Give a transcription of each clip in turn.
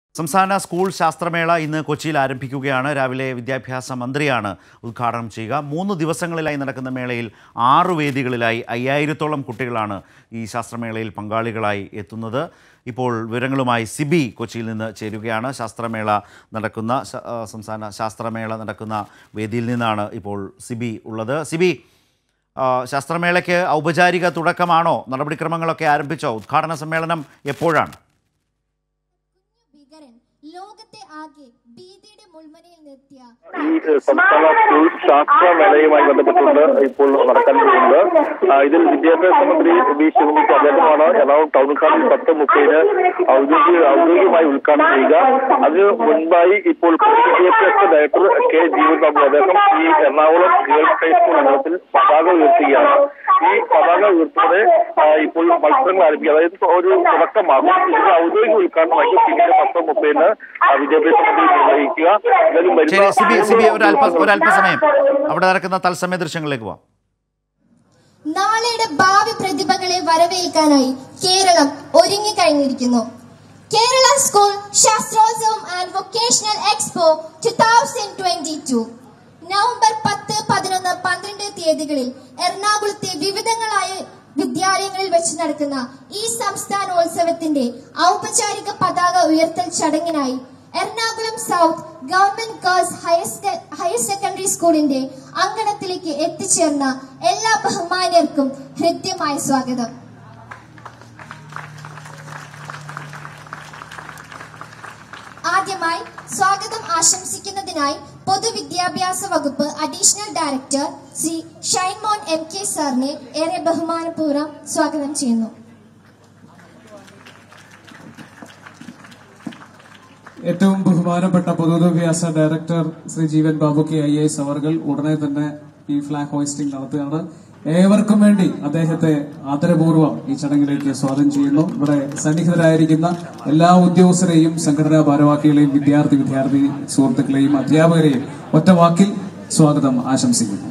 സംസ്ഥാന സ്കൂൾ ശാസ്ത്രമേള ഇന്ന് കൊച്ചിയിൽ ആരംഭിക്കുകയാണ് രാവിലെ വിദ്യാഭ്യാസ മന്ത്രിയാണ് ഉദ്ഘാടനം ചെയ്യുക മൂന്ന് ദിവസങ്ങളിലായി നടക്കുന്ന മേളയിൽ ആറു വേദികളിലായി അയ്യായിരത്തോളം കുട്ടികളാണ് ഈ ശാസ്ത്രമേളയിൽ പങ്കാളികളായി എത്തുന്നത് ഇപ്പോൾ വിവരങ്ങളുമായി സിബി കൊച്ചിയിൽ നിന്ന് ചേരുകയാണ് ശാസ്ത്രമേള നടക്കുന്ന ശ- ആ, സംസ്ഥാന ശാസ്ത്രമേള നടക്കുന്ന വേദിയിൽ നിന്നാണ് ഇപ്പോൾ സിബി ഉള്ളത് സിബി ആ, ശാസ്ത്രമേളയ്ക്ക് ഔപചാരിക തുടക്കമാണോ നടപടിക്രമങ്ങളൊക്കെ ആരംഭിച്ചോ ഉദ്ഘാടന സമ്മേളനം എപ്പോഴാണ് ഭീകരൻ ലോകത്തെ ആകെ ഭീതിയുടെ മുൾമുനയിൽ നിർത്തിയ ഈ ഏഹ്, സംസ്ഥാന സ്കൂൾ ശാസ്ത്രമേളയുമായി ബന്ധപ്പെട്ടുകൊണ്ട് ഇപ്പോൾ നടക്കാൻ പോകുന്നത് ആ, ഇതിൽ വിദ്യാഭ്യാസ മന്ത്രി വി ശിവൻകുട്ടി അദ്ദേഹമാണ് എറണാകുളം ടൗൺ ഹാളിൽ പത്ത് മുപ്പതിന് ഔദ്യോഗിക ഔദ്യോഗികമായി ഉദ്ഘാടനം ചെയ്യുക അതിന് മുൻപായി ഇപ്പോൾ വിദ്യാഭ്യാസ ഡയറക്ടർ കെ ജീവൻ ബാബു അദ്ദേഹം ഈ എറണാകുളം ഗേൾസ് ഹൈസ്കൂൾ നഗരത്തിൽ പതാക ഉയർത്തുകയാണ് ഈ പതാക ഉയർത്തുന്നത് ആ, ഇപ്പോൾ മത്സരങ്ങൾ ആരംഭിക്കുക അതായത് ഒരു തുടക്കമാകും ഇതിന്റെ ഔദ്യോഗിക ഉദ്ഘാടനമായിരിക്കും പിന്നീട് പത്ത് മുപ്പതിന് ആ, വിദ്യാഭ്യാസ മന്ത്രി നിർവഹിക്കുക എന്തായാലും വരുന്ന ശരി സിബി സിബി ഒരു അല്പ മൂന്ന് ഒരു അല്പസമയം അവിടെ നടക്കുന്ന തത്സമയ ദൃശ്യങ്ങളിലേക്ക് പോവാം നാളെയുടെ ഭാവി പ്രതിഭകളെ വരവേൽക്കാനായി കേരളം ഒരുങ്ങിക്കഴിഞ്ഞിരിക്കുന്നു കേരള സ്കൂൾ ശാസ്ത്രോത്സവം and vocational expo two thousand twenty two November പത്ത് പതിനൊന്ന് പന്ത്രണ്ട് തീയതികളിൽ എറണാകുളത്തെ വിവിധങ്ങളായ വിദ്യാലയങ്ങളിൽ വെച്ച് നടക്കുന്ന ഈ സംസ്ഥാനോത്സവത്തിന്റെ ഔപചാരിക പതാക ഉയർത്തൽ ചടങ്ങിനായി Ernakulam south government girls higher സെക്ക- ഹയർ സെക്കൻഡറി സ്കൂളിന്റെ അങ്കണത്തിലേക്ക് എത്തിച്ചേർന്ന എല്ലാ ബഹുമാന്യർക്കും ഹൃദ്യമായ സ്വാഗതം ആദ്യമായി സ്വാഗതം ആശംസിക്കുന്നതിനായി പൊതുവിദ്യാഭ്യാസ വകുപ്പ് additional director Shri Shinemon M K സാറിനെ ഏറെ ബഹുമാനപൂർവ്വം സ്വാഗതം ചെയ്യുന്നു ഏറ്റവും ബഹുമാനപ്പെട്ട പൊതുവിദ്യാഭ്യാസ director Shri Jeevan Babu K I S അവർ ഉടനെ തന്നെ ഈ ഫ്ലാഗ് ഹോയിസ്റ്റിംഗ് നടത്തുകയാണ് ഏവർക്കും വേണ്ടി അദ്ദേഹത്തെ ആദരപൂർവ്വം ഈ ചടങ്ങിലേക്ക് സ്വാഗതം ചെയ്യുന്നു ഇവിടെ സന്നിഹിതരായിരിക്കുന്ന എല്ലാ ഉദ്യോഗസ്ഥരെയും സംഘടനാ ഭാരവാഹികളെയും വിദ്യാർത്ഥി വിദ്യാർത്ഥി സുഹൃത്തുക്കളെയും അധ്യാപകരെയും ഒറ്റ വാക്കിൽ സ്വാഗതം ആശംസിക്കുന്നു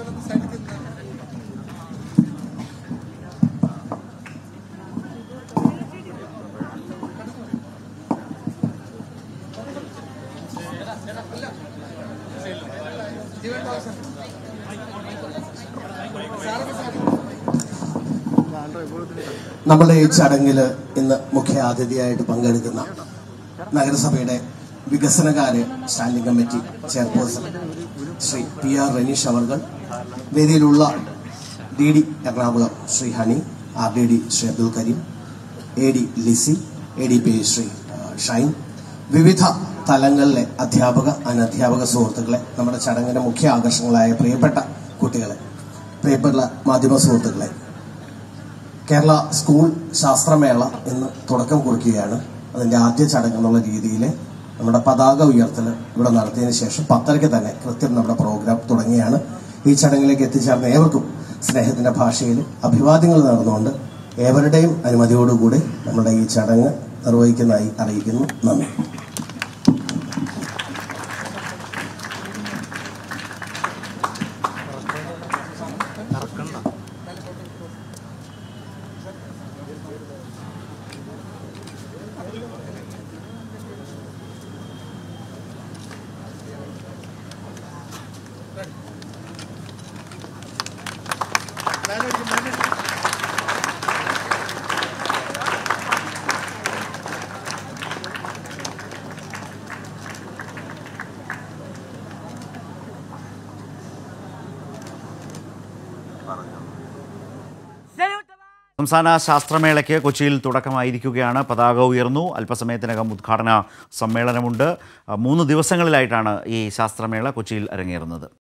നമ്മുടെ ഈ ചടങ്ങിൽ ഇന്ന് മുഖ്യ അതിഥിയായിട്ട് പങ്കെടുക്കുന്ന നഗരസഭയുടെ വികസനകാര്യ standing committee chairperson Shri P R Ranish അവർകൾ വേദിയിലുള്ള D D Ernakulam Shri Honey R D D Shri Abdul Karim A D Lissy A D P Shri ആ, ഷൈൻ വിവിധ തലങ്ങളിലെ അധ്യാപക അനധ്യാപക സുഹൃത്തുക്കളെ നമ്മുടെ ചടങ്ങിന്റെ മുഖ്യ ആകർഷണങ്ങളായ പ്രിയപ്പെട്ട കുട്ടികളെ പ്രിയപ്പെട്ട മാധ്യമ സുഹൃത്തുക്കളെ കേരള സ്കൂൾ ശാസ്ത്രമേള ഇന്ന് തുടക്കം കുറിക്കുകയാണ് അതിന്റെ ആദ്യ ചടങ്ങ് എന്നുള്ള രീതിയിൽ നമ്മുടെ പതാക ഉയർത്തൽ ഇവിടെ നടത്തിയതിനു ശേഷം പത്തരയ്ക്ക് തന്നെ കൃത്യം നമ്മുടെ പ്രോഗ്രാം തുടങ്ങിയാണ് ഈ ചടങ്ങിലേക്ക് എത്തിച്ചേർന്ന ഏവർക്കും സ്നേഹത്തിന്റെ ഭാഷയിൽ അഭിവാദ്യങ്ങൾ നേർന്നുകൊണ്ട് ഏവരുടെയും അനുമതിയോടുകൂടി നമ്മുടെ ഈ ചടങ്ങ് നിർവഹിക്കുന്നതായി അറിയിക്കുന്നു നന്ദി സംസ്ഥാന ശാസ്ത്രമേളയ്ക്ക് കൊച്ചിയിൽ തുടക്കമായിരിക്കുകയാണ് പതാക ഉയർന്നു അല്പസമയത്തിനകം ഉദ്ഘാടന സമ്മേളനമുണ്ട് ആ, മൂന്ന് ദിവസങ്ങളിലായിട്ടാണ് ഈ ശാസ്ത്രമേള കൊച്ചിയിൽ അരങ്ങേറുന്നത്